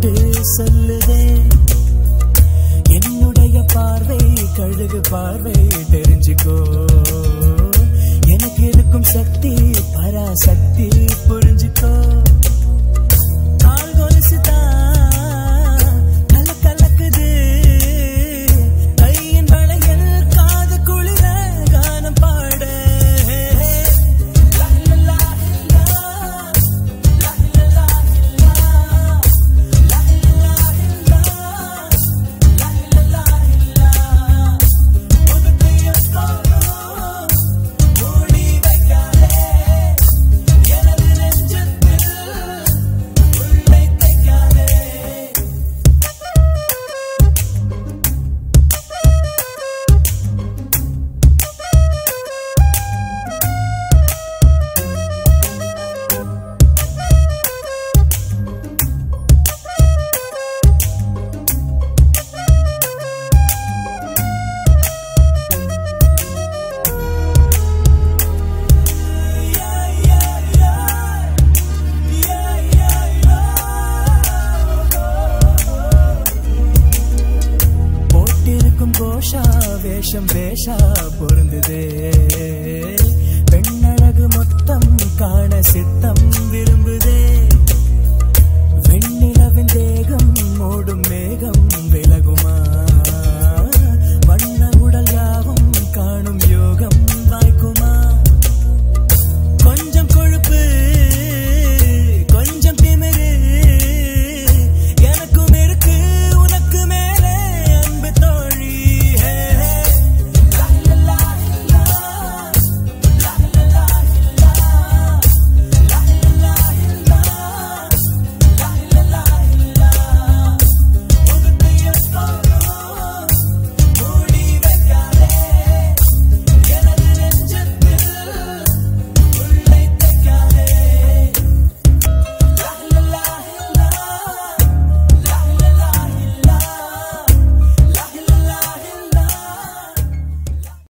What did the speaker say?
போட்டு சொல்லுதே என்னுடைய பார்வை கழுகு பார்வை தெரிஞ்சுக்கோ எனக்கு இருக்கும் சக்தி பராசக்தி புரிஞ்சுக்கோ கால் கொலுசுதான் கல கலக்குது கையின் வளையல் காது குளிர கானம் பாட லா, லா, லா, லா. லா, லா, லா, லா. லா, லா, லா, லா. லா, லா, லா. முகத்தையும் தோறும் மூடி வைக்காதே. எனது நெஞ்சத்தில் உள்ளே தைக்காதே போட்டிருக்கும் கோஷா வேஷம் வேஷா பொருந்துதே பெண்ணழகு மொத்தம் காண சித்தம் விரும்புதே